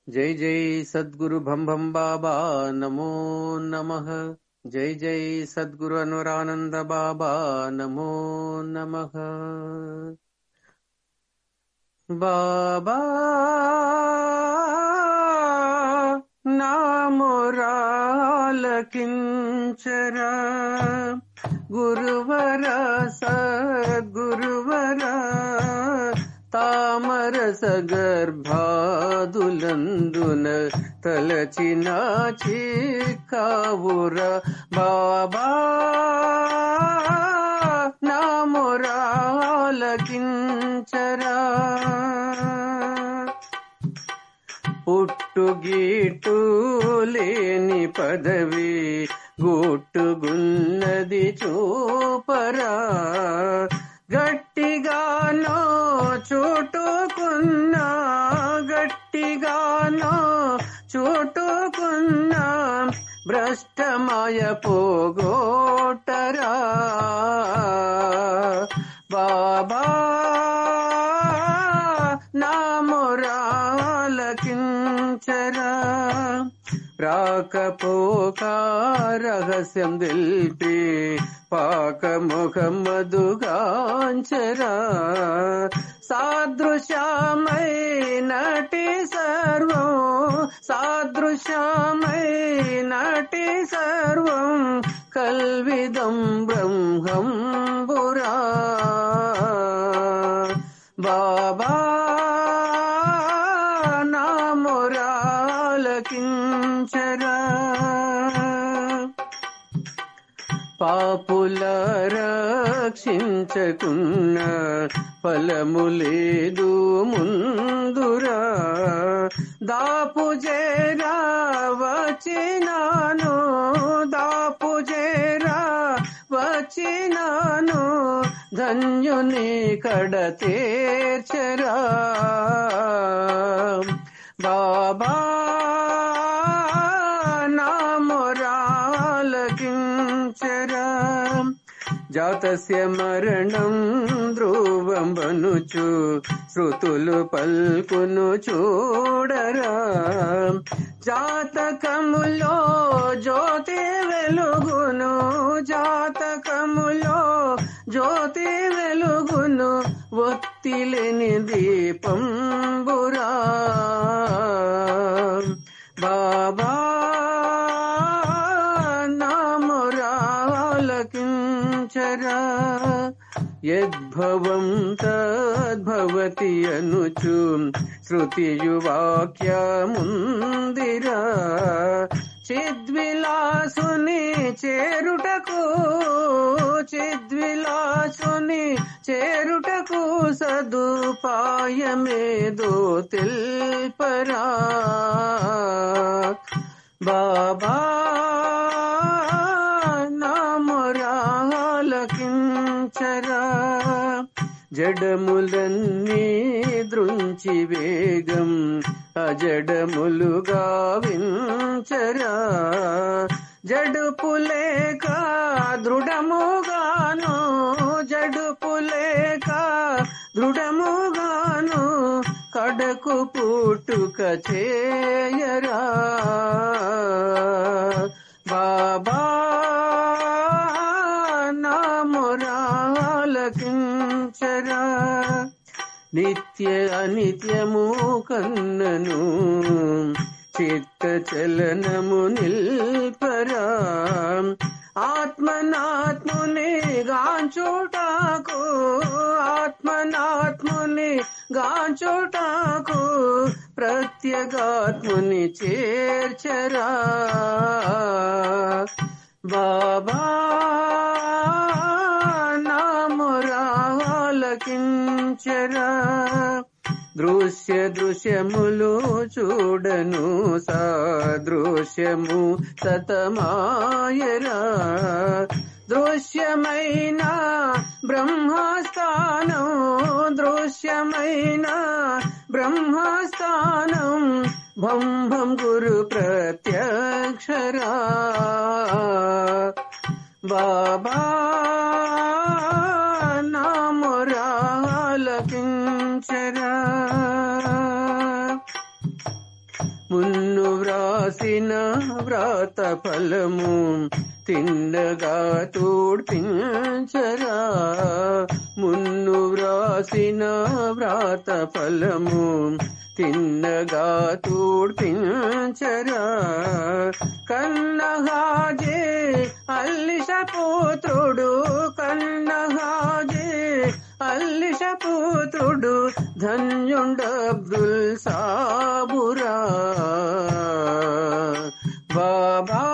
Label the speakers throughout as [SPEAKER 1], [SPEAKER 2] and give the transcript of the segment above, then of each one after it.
[SPEAKER 1] జై జై సద్గురు భం భం బాబా నమో నమః జై జై సద్గురు అనురానంద బాబా నమో నమః బాబా నామురాలకించరా గురువర సద్గురువర తామరస గర్భాదులందున తలచిన చిక్కావుర బాబా నామురాలకించరా పుట్టుగీటు లేని పదవి గుట్టుగున్నది చూపరా గట్టిగానో చుట్టుకున్నా గట్టిగానో చుట్టుకున్నా భ్రష్టమయ పోగోటరా బాబా నామురాలకించరా రాకపోక రహస్యం దిల్పి పాక ముఖమదుగాంచరా సాదృశ్యమై నటి సర్వం సాదృశ్యమై నటి సర్వం కల్విదం బ్రహ్మం పురా బాబా నామురాలకించరా పాపుల రక్షించకున్న ఫలము లేదు ముందురా దాపు చేరా వచ్చినాను దాపు చేరా వచ్చినాను ధన్యుని కడ తీర్చరా బాబా నామురాలకించరా జాతస్య మరణం ధ్రువం బనుచు శృతులు పల్కును చూడరా జాతకములో జ్యోతి వెలుగును జాతకములో జ్యోతి వెలుగును ఒత్తిలేని దీపం బురా బాబా నామురాలకించరా యద్భవం తద్భవతి అనుచు శృతియు వాక్యముందిరా చిద్విలాసుని చేరుటకు చిద్విలాసుని చేరుటకు సదుపాయమేదో తెల్పరా బాబా నామురాలకించరా జడములన్నీ దృంచి వేగం అజడములుగా వించరా జడుపులేక దృఢముగాను జడుపులేక దృఢముగాను కడకు పుట్టుక చేయరా బాబా నామురాలకించరా నిత్య అనిత్యము కన్నను చిత్త చలనము నిల్పరా ఆత్మనాత్ముని గాంచోటాకు ఆత్మనాత్ముని గాంచోటాకు ప్రత్యేగాత్ముని చేర్చరా బాబా నామురాలకించరా దృశ్య దృశ్యములు చూడను సాదృశ్యము సతమాయరా దృశ్యమైన బ్రహ్మస్థానం దృశ్యమైన బ్రహ్మస్థానం భం భం గురు ప్రత్యక్షరా బాబా నామురాలకించరా వ్రాత ఫలము తిన్నగా తోడ్పించరా మున్ను వ్రాసిన వ్రాత ఫలము తిన్నగా తోడ్పించరా కన్నహాజే అల్లిషపుత్రుడు కన్నహాజే అల్లిషపుత్రుడు ధన్యుండబ్దుల్ సాబురా బాబా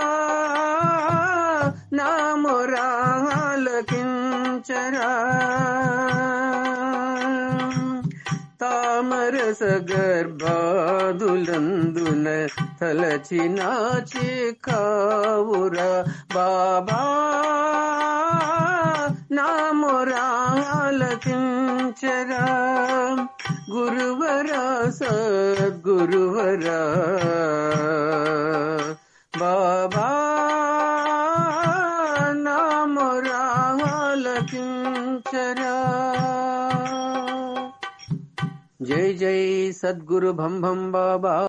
[SPEAKER 1] నామురాలకించరా తామరస గర్భాదులందున తలచిన చికావురా బాబా నామురాలకించరా గురువరా సద్గురువరా బాబా నామురాలకించరా జై జై సద్గురు భం భం బాబా